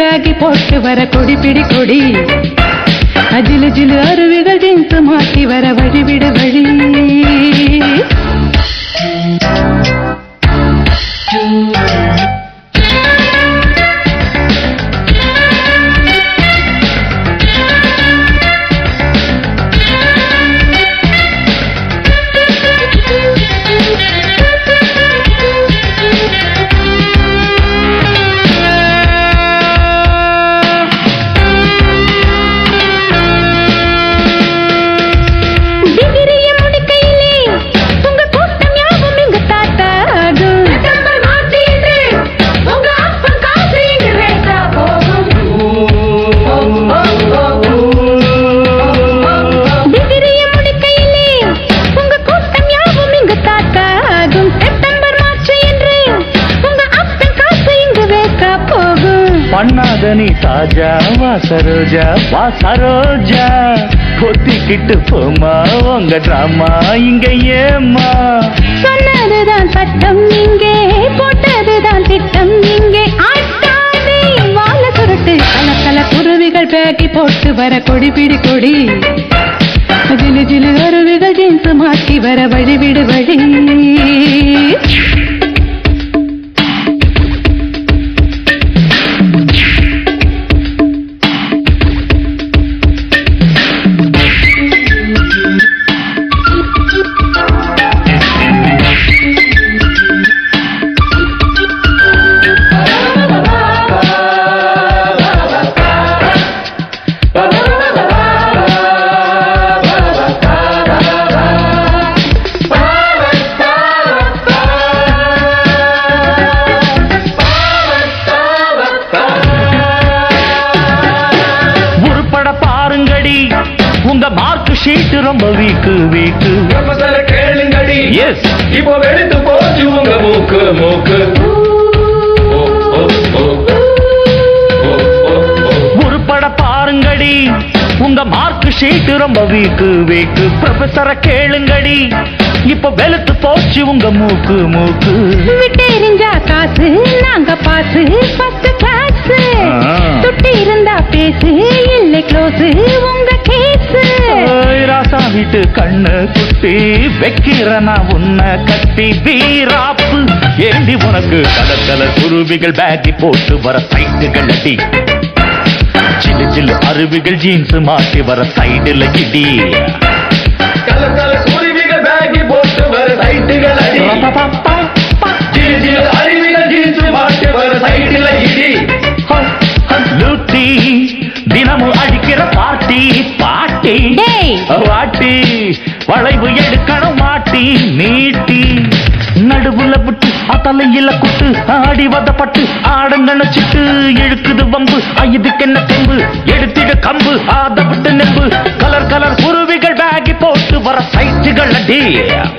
Baggy போட்டு வர கொடி பிடி கொடி அஜிலு ஜிலு அருவிகள் ஜீன்ஸ் மாட்டி வர வழிவிட வழி டிகிரிய முடிக்கையிலே உங்க கூட்டம் யாவும் இங்க தாத்தாகும் உங்க அப்பன் காசு இங்க ரேட்டா டிகிரிய முடிக்கையிலே உங்க கூட்டம் யாவும் இங்க தாத்தாகும் செப்டம்பர் மார்ச் என்று உங்க அப்பன் காசு இங்க வேக்கா போகும் பண்ணாத நீ தாஜா வா சரோஜா வா சரோஜா கொத்திக்கிட்டு போமா உங்க டிராமா இங்க ஏமா சொன்னதுதான் சட்டம் இங்கே போட்டதுதான் திட்டம் இங்கே ஆட்டாதே வாழ சுருட்டு கல கல குருவிகள் பேக்கி போட்டு வர கொடி பிடி கொடி ஜிலு ஜிலு அருவிகள் ஜீன்ஸ் மாட்டி வர வழி விடு வழி உருப்பட பாருங்கடி உங்க மார்க் ஷீட் ரொம்ப வீக்கு வீக்கு ப்ரொஃபசர கேளுங்கடி எஸ் இப்போ வெளுத்து போச்சு உங்க மூக்கு மூக்கு ஓ, ஓ, ஓ. ஓ, ஓ, ஓ. உருப்பட பாருங்கடி உங்க மார்க் ஷீட் ரொம்ப வீக்கு வீக்கு ப்ரொஃபஸர கேளுங்கடி இப்ப வெளுத்து போச்சு உங்க மூக்கு மூக்கு விட்டெறிஞ்சா காசு நாங்க பாசு ஃபர்ஸ்ட் கிளாஸ் ஆ. துட்டி இருந்தா பேசு இல்லை க்ளோஸ் உங்க கேஸ் ஓய், ராசா வீட்டு கண்ணு குட்டி வைக்கிறனா உன்னை கட்டி வீராப்பு ஏண்டி உனக்கு கலர் கலர் குருவிகள் பேக்கி போட்டு வர சைட்டுகள் அடி சில்லு சில்லு அருவிகள் ஜீன்ஸ் மாட்டி வர சைடுல இடி கலர் கலர் குருவிகள் பேகி போட்டு வர சைட்டுகள் அடி ஜிலு ஜிலு அருவிகள் ஜீன்ஸ் மாட்டு வர சைடுல இடி லூட்டி தினமும் அடிக்கிற பாட்டி பாட்டி டேய். வாட்டி வளைவு எடுக்கணும் மாட்டி நீட்டி நடுவுல விட்டு அத்தலையில குட்டு ஆடி வதப்பட்டு ஆடங்கணச்சிட்டு இழுக்குது வம்பு இதுக்கு என்ன தெம்பு எடுத்திட கம்பு ஆத விட்டு நெம்பு கலர் கலர் குருவிகள் பேகி போட்டு வர சைட்டுகள் அடி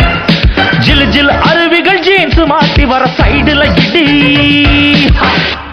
ஜிலு ஜிலு அருவிகள் ஜீன்ஸ் மாட்டி வர சைடுல இடி